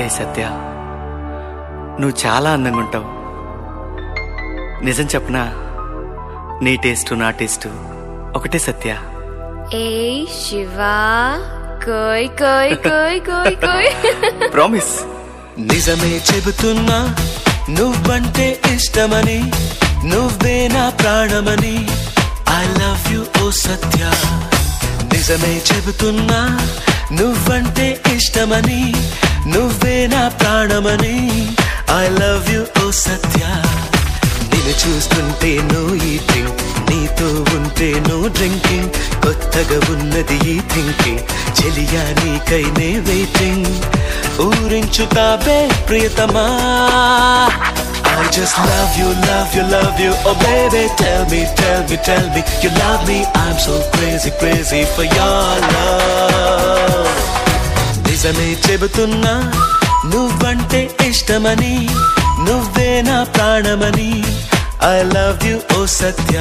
ఏ సత్య నువ్వు చాలా అందంగా ఉంటావు నిజం చెప్పనా నీ టేస్ట్ నా టేస్ట్ ఒకటే సత్య ఏ శివా కోయ్ కోయ్ కోయ్ కోయ్ కోయ్ ప్రామిస్ నిజమే చెబుతున్నా నువ్వంటే ఇష్టమని నువ్వే నా ప్రాణమని ఐ లవ్ యు ఓ సత్య నిజమే చెబుతున్నా నువ్వంటే ఇష్టమని నువ్వే నా ప్రాణమని ఐ లవ్ యు ఓ సత్య నిన్ను చూస్తుంటే నువ్వు ఈ డ్రింక్ నీతో ఉంటే నువ్వు డ్రింకింగ్ కొత్తగా ఉన్నది ఈ థింకింగ్ చెలియా నీకైనే వెయిటింగ్ ఊరించుతాబే ప్రియతమా I just love you, love you, love you. Oh baby, tell me, tell me, tell me you love me. I'm so crazy, crazy for your love. నిజమే చెబుతున్నా నువ్వంటే ఇష్టమని నువ్వే నా ప్రాణమని ఐ లవ్ యు ఓ సత్య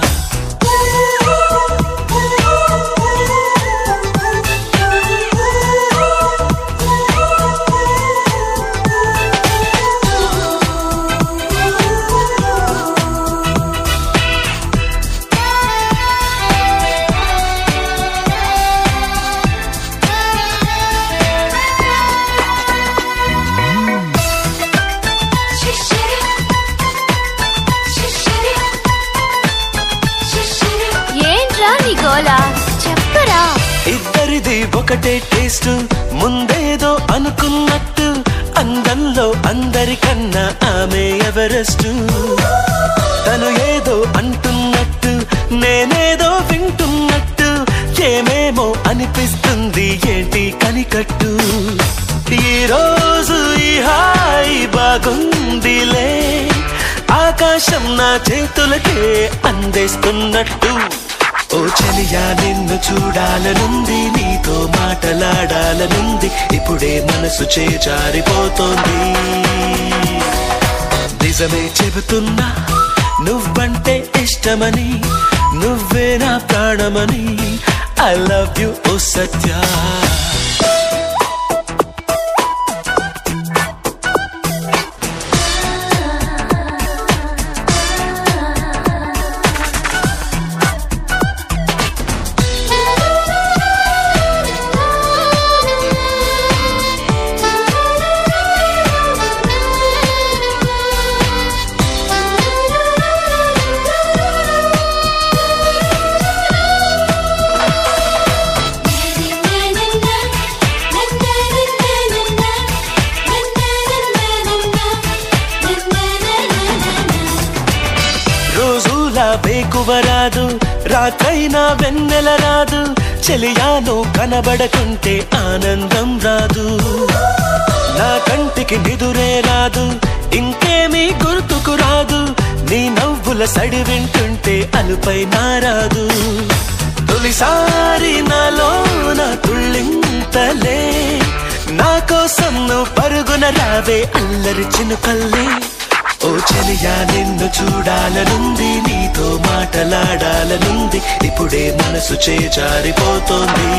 ఏంట్రా నీ గోలా చెప్పరా ఇద్దరిది ఒకటే టేస్ట్ ముందేదో అనుకున్నట్టు అందంలో అందరికన్నా ఆమె ఎవరెస్ట్ తను ఏదో అంటున్నట్టు నేనేదో వింటున్నట్టు ఏమేమో అనిపిస్తుంది ఏంటి కనికట్టు ఈ రోజు ఈ హాయి బాగుందిలే ఆకాశం నా చేతులకే అందేస్తున్నట్టు ఓ చెలియా నిన్ను చూడాలనుంది నీతో మాటలాడాలనుంది ఇప్పుడే మనసు చేజారిపోతోంది నిజమే చెబుతున్నా నువ్వంటే ఇష్టమని నువ్వే నా ప్రాణమని ఐ లవ్ యు ఓ సత్య రోజులా బేకువ రాదు రాత్రైనా వెన్నెల రాదు చెలియాను కనబడకుంటే ఆనందం రాదు నా కంటికి నిదురే రాదు ఇంకేమీ గుర్తుకు రాదు నీ నవ్వుల సడి వింటుంటే అలుపై నారాదు తొలిసారి నాలోన తుళ్ళింతలే నా కోసం నువ్వు పరుగున రావే అల్లరి చినుకల్లే ఓ చెలియా నిన్ను చూడాలనుంది నీతో మాటలాడాలనుంది ఇప్పుడే మనసు చేజారిపోతోంది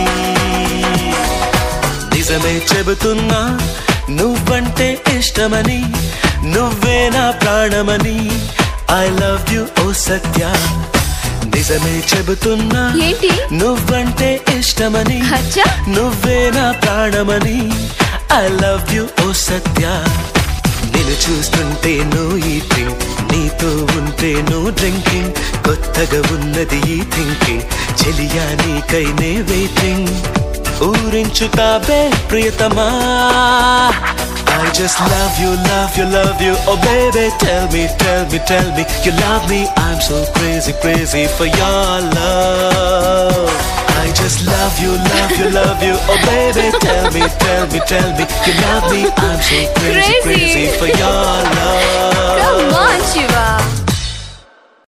నిజమే చెబుతున్నా నువ్వంటే ఇష్టమని నువ్వే నా ప్రాణమని ఐ లవ్ యు ఓ సత్య నిజమే చెబుతున్నా ఏంటి నువ్వంటే ఇష్టమని అచ్చా నువ్వే నా ప్రాణమని ఐ లవ్ యు ఓ సత్య నిన్ను చూస్తుంటే నువ్వు ఈ డ్రింక్ నీతో ఉంటే నువ్వు డ్రింకింగ్ కొత్తగా ఉన్నది ఈ థింకింగ్ చెలియా నీకైనే వెయిటింగ్ ఊరించుతాబే ప్రియతమా I just love you, love you, love you. Oh baby, tell me, tell me, tell me you love me. I'm so crazy, crazy for your love. I just love you, love you, love you. Oh baby, tell me, tell me, tell me you love me. I'm so crazy, Crazy. crazy for your love. Come on, Shiva.